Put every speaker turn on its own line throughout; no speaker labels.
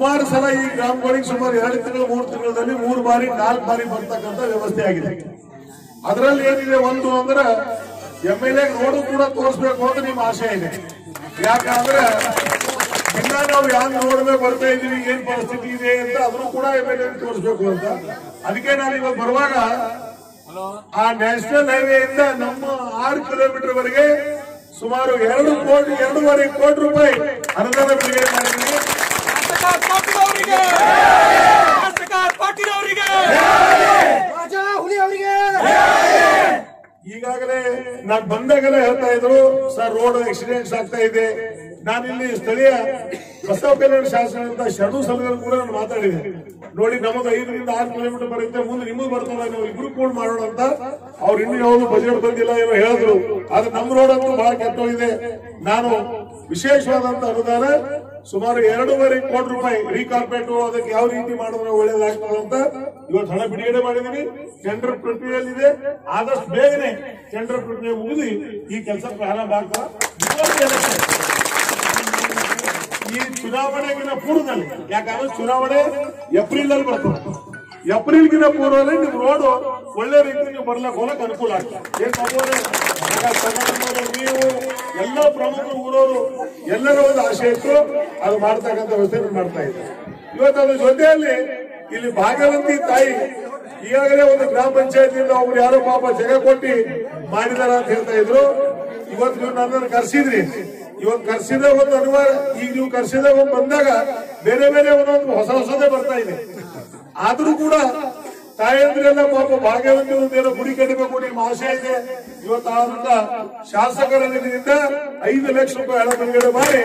ಸುಮಾರು ಸಲ ಈ ಗ್ರಾಮಗಳಿಗೆ ಸುಮಾರು ಎರಡು ತಿಂಗಳು ಮೂರು ತಿಂಗಳಲ್ಲಿ ಮೂರು ಬಾರಿ ನಾಲ್ಕು ಬಾರಿ ಬರ್ತಕ್ಕಂಥ ವ್ಯವಸ್ಥೆ ಆಗಿದೆ ಅದರಲ್ಲಿ ಏನಿದೆ ಒಂದು ಅಂದ್ರೆ ಎಂ ಎಲ್ ಎ ರೋಡು ಕೂಡ ತೋರಿಸ್ಬೇಕು ಅಂತ ನಿಮ್ಮ ಆಶೆ ಇದೆ ಯಾಕಂದ್ರೆ ಇನ್ನ ನಾವು ಯಾವ ನೋಡ್ಬೇಕು ಬರ್ತಾ ಇದೀವಿ ಏನ್ ಪರಿಸ್ಥಿತಿ ಇದೆ ಅಂತ ಅದನ್ನು ಕೂಡ ಎಂ ಎಲ್ ಎ ತೋರಿಸ್ಬೇಕು ಅಂತ ಅದಕ್ಕೆ ನಾನು ಇವಾಗ ಬರುವಾಗ ಆ ನ್ಯಾಷನಲ್ ಹೈವೇ ಇಂದ ನಮ್ಮ ಆರು ಕಿಲೋಮೀಟರ್ ವರೆಗೆ ಸುಮಾರು ಎರಡು ಕೋಟಿ ಎರಡೂವರೆ ಕೋಟಿ ರೂಪಾಯಿ ಅನುದಾನ ಬಿಡುಗಡೆ ಮಾಡಿದ್ದೀವಿ
ಶಾಸಕ ಪಾಟೀಲ್ ಅವರಿಗೆ ಶಾಸಕ ಪಾಟೀಲ್ ಅವರಿಗೆ
ರಾಜಾ ಹುಲಿ ಅವರಿಗೆ
ಈಗಾಗಲೇ ನಾನು ಬಂದಾಗಲೇ ಹೇಳ್ತಾ ಇದ್ರು ಸರ್ ರೋಡ್ ಆಕ್ಸಿಡೆಂಟ್ಸ್ ಆಗ್ತಾ ಇದೆ ನಾನಿಲ್ಲಿ ಸ್ಥಳೀಯ ಬಸವ ಕಲ್ಯಾಣ ಶಾಸನದ ಶರಣು ಸಲಗರು ಕೂಡ ನಾನು ಮಾತಾಡಿದೆ ನೋಡಿ ನಮ್ಮದು ಐದರಿಂದ ಆರು ಕಿಲೋಮೀಟರ್ ಬರುತ್ತೆ ಮುಂದೆ ನಿಮಗೂ ಬರ್ತಲ್ಲ ನಾವು ಇಬ್ರು ಕೂಡ ಮಾಡೋಣ ಅಂತ ಅವ್ರು ಇನ್ನೂ ಯಾವುದು ಬಜೆಟ್ ಬಂದಿಲ್ಲ ಏನೋ ಹೇಳಿದ್ರು ಆದ್ರೆ ನಮ್ಮ ರೋಡ್ ಅಂತೂ ಬಹಳ ಕೆಟ್ಟೋಗಿದೆ ನಾನು ವಿಶೇಷವಾದಂತ ಅನುದಾನ ಸುಮಾರು ಎರಡೂವರೆ ಕೋಟಿ ರೂಪಾಯಿ ರೀಕಾರ್ಪೇಟ್ ಅದಕ್ಕೆ ಯಾವ ರೀತಿ ಮಾಡಿದ್ರೆ ಒಳ್ಳೇದಾಗ್ತದೆ ಅಂತ ಇವತ್ತು ಹಣ ಬಿಡುಗಡೆ ಮಾಡಿದೀವಿ ಟೆಂಡರ್ ಪ್ರಕ್ರಿಯೆಯಲ್ಲಿದೆ ಆದಷ್ಟು ಬೇಗನೆ ಟೆಂಡರ್ ಪ್ರಕ್ರಿಯೆ ಮುಗಿದು ಈ ಕೆಲಸ ಪ್ರಾರಂಭ ಆಗ್ತದೆ Before the election. ಈ ಚುನಾವಣೆಗಿನ ಪೂರ್ವದಲ್ಲಿ ಯಾಕಂದ್ರೆ ಚುನಾವಣೆ ಏಪ್ರಿಲ್ ಅಲ್ಲಿ ಬರ್ತದೆ ಏಪ್ರಿಲ್ಗಿನ ಪೂರ್ವದಲ್ಲಿ ನಿಮ್ ರೋಡ್ ಒಳ್ಳೆ ರೀತಿ ನೀವು ಬರ್ಲಕ್ ಹೋಗಕ್ ಅನುಕೂಲ ಆಗ್ತದೆ ಏನ್ ತಗೋರೆ? ಆಗ ಸಂಘಟನೆಯವರು, ನೀವು ಎಲ್ಲ ಪ್ರಮುಖ ಊರವರು ಎಲ್ಲರ ಒಂದು ಆಶೆ ಇತ್ತು ಅದು ಮಾಡ್ತಕ್ಕಂಥ ವ್ಯವಸ್ಥೆ ಮಾಡ್ತಾ ಇದ್ದಾರೆ ಇವತ್ತು ಅದ್ರ ಜೊತೆಯಲ್ಲಿ ಇಲ್ಲಿ ಭಾಗವಂತಿ ತಾಯಿ ಈಗಾಗಲೇ ಒಂದು ಗ್ರಾಮ ಪಂಚಾಯತಿಯಿಂದ ಒಬ್ರು ಯಾರೋ ಪಾಪ ಜಗ ಕೊಟ್ಟಿ ಮಾಡಿದಾರ ಅಂತ ಹೇಳ್ತಾ ಇದ್ರು ಇವತ್ತು ನೀವು ನನ್ನನ್ನು ಕರ್ಸಿದ್ರಿ ಇವತ್ತು ಕರ್ಸಿದ ಒಂದು ಅನಿವಾರ್ಯ ಈಗ ನೀವು ಕರ್ಸಿದ ಒಂದು ಬಂದಾಗ ಬೇರೆ ಬೇರೆ ಒಂದೊಂದು ಹೊಸ ಹೊಸದೇ ಬರ್ತಾ ಇದೆ ಆದ್ರೂ ಕೂಡ ತಾಯಂದ್ರೆಲ್ಲ ಪಾಪ ಭಾಗ್ಯವಂತಿ ಒಂದೇನೋ ಗುಡಿ ಕಟ್ಟಬೇಕು ನಿಮ್ಮ ಆಶೆ ಇದೆ ಇವತ್ತು ಆದಂತ ಶಾಸಕರ ನಿಧಿಯಿಂದ ಐದು ಲಕ್ಷ ರೂಪಾಯಿ ಹಣ ಬಿಡುಗಡೆ ಮಾಡಿ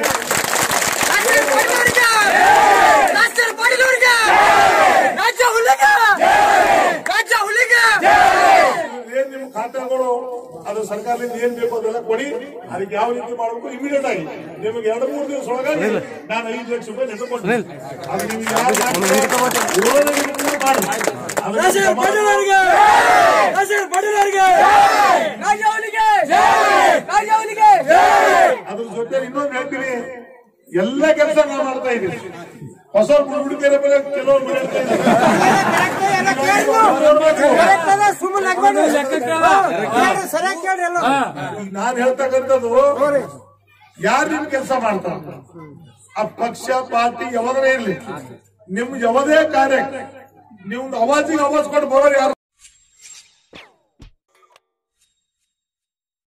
ರಾಜ್ಯ ಪಾಟೀಲ್ ಅವರಿಗೆ ರಾಜ್ಯ ಹುಲ್ಲಿಗೆ ರಾಜ್ಯ ಹುಲ್ಲಿಗೆ
ಏನ್ ನಿಮ್ ಖಾತೆಗಳು ಅದು ಸರ್ಕಾರದಿಂದ ಏನ್ ಬೇಕು ಅದೆಲ್ಲ ಕೊಡಿ ಅದಕ್ಕೆ ಯಾವ ರೀತಿ ಮಾಡಬೇಕು ಇಮಿಡಿಯೇಟ್ ಆಗಿ ನಿಮಗೆ ಎರಡು ಮೂರು ದಿವಸ ಒಳಗಾಗಿ ನಾನು ಐದು ಲಕ್ಷ ರೂಪಾಯಿ ನೆಟ್ಟು ಕೊಡ್ತೀನಿ ಅದು ನಿಮ್ಗೆ ಯಾರು ಮಾಡ್ತಾರೆ, ವಿರೋಧ ಇದ್ರೆ ಮಾಡಿ. ಅದಕ್ಕೆ
ರಾಜ್ಯ
ಸಮಾಧಾನ-
ಪಾಟೀಲ್ ಅವರಿಗೆ ರಾಜ್ಯ ಪಾಟೀಲ್ ಅವರಿಗೆ ರಾಜ್ಯ ಹುಲ್ಲಿಗೆ ರಾಜ್ಯ ಹುಲ್ಲಿಗೆ
ಅದ್ರ ಜೊತೆ ಇನ್ನೊಂದು ಹೇಳ್ತೀನಿ ಎಲ್ಲ ಕೆಲಸ ನಾವು ಮಾಡ್ತಾ ಇದ್ದೀವಿ ಹೊಸ ಹುಡುಗಿಯರ ಮೇಲೆ ಕೆಲವರು ಬೆಳೀತಾ ಇದ್ದಾರೆ.
ಸುಮ್ಮನೆ ಸರಿಯಾಗಿ ಕೇಳ್ರಿ ಎಲ್ಲ
ಈಗ ನಾನು ಹೇಳ್ತಕ್ಕಂಥದ್ದು ಯಾರು ನಿಮ್ ಕೆಲಸ ಮಾಡ್ತಾರೆ ಆ ಪಕ್ಷ ಪಾರ್ಟಿ ಯಾವ್ದಾರ ಇರ್ಲಿ ನಿಮ್ ಯಾವುದೇ ಕಾರ್ಯ ನಿಮ್ದು ಅವಾಜಿಗೆ ಅವಾಜ್ ಕೊಟ್ಟು ಬರೋರು ಯಾರು